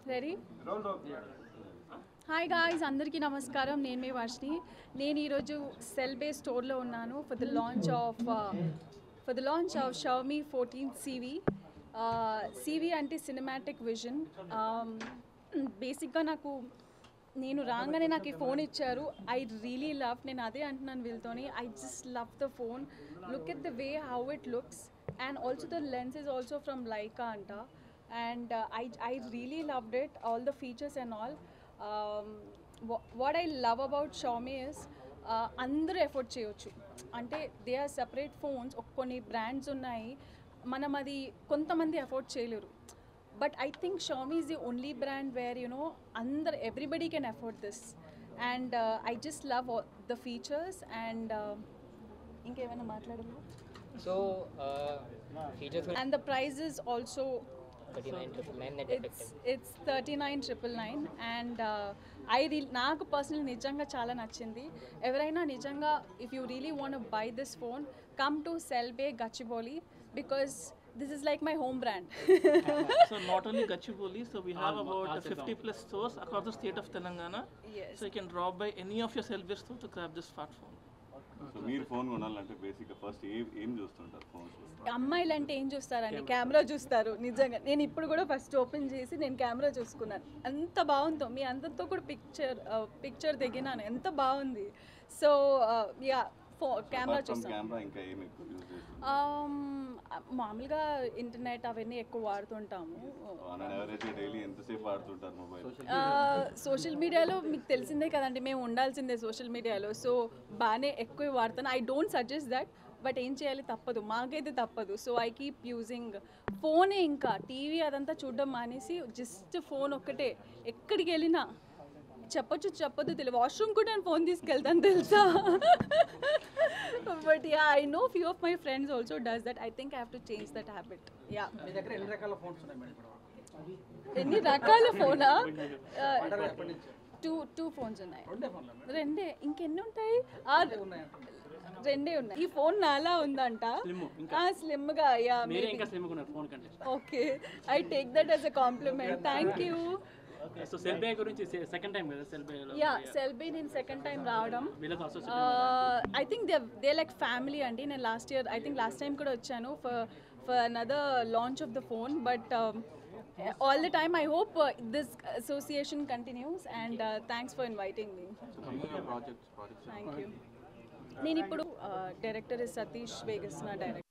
Ready hi guys అందరికీ నమస్కారం నేను మీ వర్షిని నేను ఈరోజు సెల్ బే స్టోర్లో ఉన్నాను for the launch of for the launch of Xiaomi fourteen CV CV అంటే సినిమాటిక్ విజన్ బేసిక్గా నాకు నేను రాగానే నాకు ఈ ఫోన్ ఇచ్చారు ఐ రియలీ లవ్ నేను అదే అంటున్నాను వీళ్ళతోని I just love the phone look at the way how it looks and also the lens is also from Leica అంట and I I really loved it all the features and all what I love about Xiaomi is అందరూ afford చేయొచ్చు అంటే they are separate phones కొన్ని brands ఉన్నాయి మనం అది కొంతమంది afford చేయలేరు but I think Xiaomi is the only brand where you no అందరు everybody can afford this and I just love the features and ఇంకేమైనా మాట్లాడము so features and the price is also thirty nine triple nine net it's it's thirty nine triple nine and I రీ నాకు personal నిజంగా చాలా నచ్చింది ఎవరైనా నిజంగా if you really want buy this phone come to Cell Bay Gachibowli because this is like my home brand So not only Gachibowli, so we have about 50 plus stores across the state of Telangana. Yes. So you can drop by any of your Selbit store to grab this smartphone. So మీరు phone కొనాలంటే బేసిక్గా first ఏం ఏం చూస్తుంటారు phones అమ్మాయిలు అంటే ఏం చూస్తారండి కెమెరా చూస్తారు నిజంగా నేను ఇప్పుడు కూడా ఫస్ట్ ఓపెన్ చేసి నేను కెమెరా చూసుకున్నాను ఎంత బాగుందో మీ అందరితో కూడా పిక్చర్ పిక్చర్ దిగినాను ఎంత బాగుంది సో యా ఫో కెమెరా చూస్తాను కెమెరా ఇంకా ఏం ఎక్కువ యూజ్ చేస్తుంది Um, మామూలుగా ఇంటర్నెట్ అవన్నీ ఎక్కువ వాడుతుంటాము ఆన్ అండ్ యావరేజ్ డైలీ ఎంతసేపు వాడుతుంటారు మొబైల్ సోషల్ మీడియాలో మీకు తెలిసిందే కదండి మేము ఉండాల్సిందే సోషల్ మీడియాలో సో బాగానే ఎక్కువ వాడతాను I don't suggest that but ఏం చేయాలి తప్పదు మాకైతే తప్పదు సో ఐ కీప్ యూజింగ్ ఫోనే ఇంకా టీవీ అదంతా చూడడం మానేసి జస్ట్ ఫోన్ ఒక్కటే ఎక్కడికి వెళ్ళినా చెప్పొచ్చు చెప్పొద్దు తెలియదు వాష్రూమ్ కూడా నేను ఫోన్ తీసుకెళ్తాను తెలుసా but yeah I know few of my friends also does that I think I have to change that habit yeah మీ దగ్గర ఎన్ని రకాల ఫోన్స్ ఉన్నాయి మేడం ఇప్పుడు ఎన్ని రకాల ఫోనా ఎప్పటి నుంచి టూ టూ ఫోన్స్ ఉన్నాయి రెండే ఫోన్లు మేడం రెండే ఇంకెన్ని ఉంటాయి ఆ, రెండే ఉన్నాయి ఈ ఫోన్ నాలా ఉందంట స్లిమ్ గా యా మీరే ఇంకా స్లిమ్ ఉన్నారు ఫోన్ కంటే okay I take that as a compliment thank you so Cell Bay గురించి సెకండ్ టైం కదా సెల్బేలో యా సెల్బీ నేను సెకండ్ టైం రావడం వీళ్ళతో associate I think they they like family అండి నేను last year I think last time కూడా వచ్చాను for for another launch of the phone but all the time I hope this association continues and thanks for inviting me projects projects thank you నేను ఇప్పుడు director Satish వేగస్ నా director